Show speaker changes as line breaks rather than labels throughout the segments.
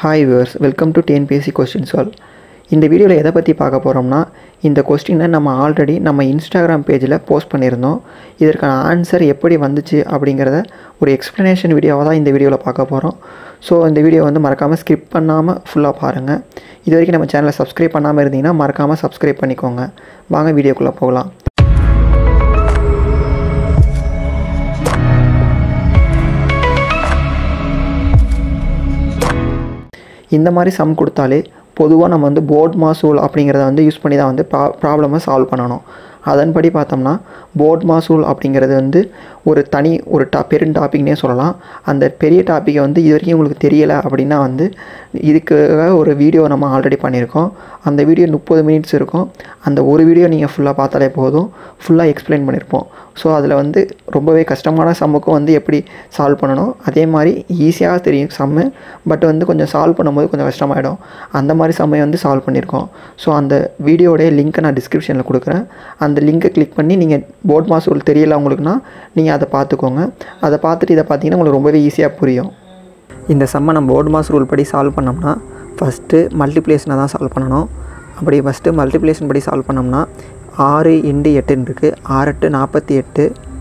hi viewers welcome to TNPSC question solve இந்த வீடியோவில் எதை பற்றி பார்க்க போகிறோம்னா இந்த கொஸ்டினை நம்ம ஆல்ரெடி நம்ம இன்ஸ்டாகிராம் பேஜில் போஸ்ட் பண்ணியிருந்தோம் இதற்கான ஆன்சர் எப்படி வந்துச்சு அப்படிங்கிறத ஒரு எக்ஸ்ப்ளனேஷன் வீடியோவாக தான் இந்த வீடியோவில் பார்க்க போகிறோம் ஸோ இந்த வீடியோ வந்து மறக்காமல் ஸ்கிப் பண்ணாமல் ஃபுல்லாக பாருங்கள் இது வரைக்கும் நம்ம சேனலை சப்ஸ்கிரைப் பண்ணாமல் இருந்தீங்கன்னா மறக்காமல் சப்ஸ்கிரைப் பண்ணிக்கோங்க வாங்க வீடியோக்குள்ளே போகலாம் இந்த மாதிரி சம் கொடுத்தாலே பொதுவாக நம்ம வந்து போர்ட் மாசூல் அப்படிங்கிறத வந்து யூஸ் பண்ணி தான் வந்து ப்ரா ப்ராப்ளமை சால்வ் பண்ணணும் அதன்படி பார்த்தோம்னா போர்ட் மாசூல் அப்படிங்கிறது வந்து ஒரு தனி ஒரு டா பெரும் டாபிக்னே சொல்லலாம் அந்த பெரிய டாப்பிக்கை வந்து இது வரைக்கும் உங்களுக்கு தெரியலை அப்படின்னா வந்து இதுக்காக ஒரு வீடியோ நம்ம ஆல்ரெடி பண்ணியிருக்கோம் அந்த வீடியோ முப்பது மினிட்ஸ் இருக்கும் அந்த ஒரு வீடியோ நீங்கள் ஃபுல்லாக பார்த்தாலே போதும் ஃபுல்லாக எக்ஸ்பிளைன் பண்ணியிருப்போம் ஸோ அதில் வந்து ரொம்பவே கஷ்டமான சம்முக்கும் வந்து எப்படி சால்வ் பண்ணணும் அதே மாதிரி ஈஸியாக தெரியும் சம்மு பட் வந்து கொஞ்சம் சால்வ் பண்ணும்போது கொஞ்சம் கஷ்டமாயிடும் அந்த மாதிரி சம்மை வந்து சால்வ் பண்ணியிருக்கோம் ஸோ அந்த வீடியோடைய லிங்க்கை நான் டிஸ்கிரிப்ஷனில் கொடுக்குறேன் அந்த லிங்கை கிளிக் பண்ணி நீங்கள் போர்ட் மாசூல் தெரியல உங்களுக்குன்னா நீங்கள் அதை பார்த்துக்கோங்க அதை பார்த்துட்டு இதை பார்த்தீங்கன்னா உங்களுக்கு ரொம்பவே ஈஸியாக புரியும் இந்த சம்மை நம்ம போர்ட் மாஸ் ரூல் படி சால்வ் பண்ணோம்னா ஃபஸ்ட்டு மல்டிப்ளேஷனை தான் சால்வ் பண்ணணும் அப்படி ஃபஸ்ட்டு மல்டிப்ளேஷன் படி சால்வ் பண்ணோம்னா ஆறு இண்டு எட்டுன்னு இருக்குது ஆறு எட்டு நாற்பத்தி எட்டு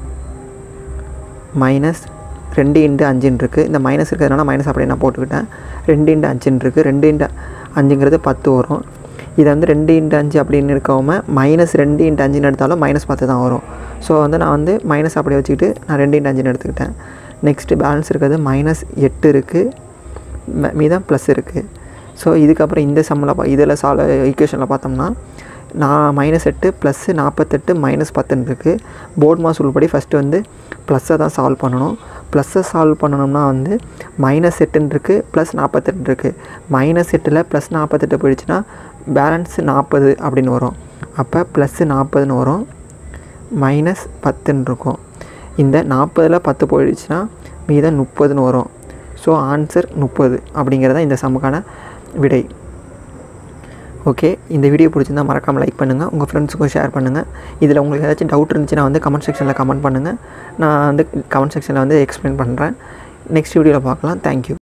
மைனஸ் ரெண்டு இண்டு அஞ்சுன்னு இருக்குது இந்த மைனஸ் இருக்கிறதுனால மைனஸ் அப்படியே நான் போட்டுக்கிட்டேன் ரெண்டு இண்டு அஞ்சுன்னு இருக்குது ரெண்டு இண்டு அஞ்சுங்கிறது பத்து வரும் இதை வந்து ரெண்டு இன்ட்டு அஞ்சு அப்படின்னு இருக்காம மைனஸ் ரெண்டு இன்ட்டு அஞ்சுன்னு எடுத்தாலும் மைனஸ் பத்து தான் வரும் ஸோ வந்து நான் வந்து மைனஸ் அப்படியே வச்சுக்கிட்டு நான் ரெண்டு இன்ட்டு அஞ்சுன்னு எடுத்துக்கிட்டேன் நெக்ஸ்ட்டு பேலன்ஸ் இருக்கிறது மைனஸ் எட்டு இருக்குது மீதம் ப்ளஸ் இருக்குது ஸோ இதுக்கப்புறம் இந்த சம்மில் பா இதில் சால்வ் ஈக்குவேஷனில் பார்த்தோம்னா நான் மைனஸ் எட்டு ப்ளஸ்ஸு நாற்பத்தெட்டு மைனஸ் பத்துன்னு இருக்குது போர்ட் மாஸ் உள்படி ஃபஸ்ட்டு வந்து ப்ளஸ்ஸை தான் சால்வ் பண்ணணும் ப்ளஸ்ஸை சால்வ் பண்ணணும்னா வந்து மைனஸ் எட்டுன்னு இருக்குது ப்ளஸ் நாற்பத்தெட்டு இருக்குது மைனஸ் எட்டில் ப்ளஸ் நாற்பத்தெட்டு போயிடுச்சுன்னா பேலன்ஸ் நாற்பது அப்படின்னு வரும் அப்போ ப்ளஸ்ஸு நாற்பதுன்னு வரும் மைனஸ் பத்துன்னு இருக்கும் இந்த நாற்பதில் பத்து போயிடுச்சுன்னா மீதம் முப்பதுன்னு வரும் ஸோ ஆன்சர் முப்பது அப்படிங்கிறது இந்த சம்முக்கான விடை ஓகே இந்த வீடியோ பிடிச்சிருந்தால் மறக்காமல் லைக் பண்ணுங்கள் உங்கள் ஃப்ரெண்ட்ஸுக்கும் ஷேர் பண்ணுங்கள் இதில் உங்களுக்கு ஏதாச்சும் டவுட் இருந்துச்சுன்னா வந்து கமெண்ட் செக்ஷனில் கமெண்ட் பண்ணுங்கள் நான் வந்து கமெண்ட் செக்ஷனில் வந்து எக்ஸ்பிளைன் பண்ணுறேன் நெக்ஸ்ட் வீடியோவில் பார்க்கலாம் தேங்க்யூ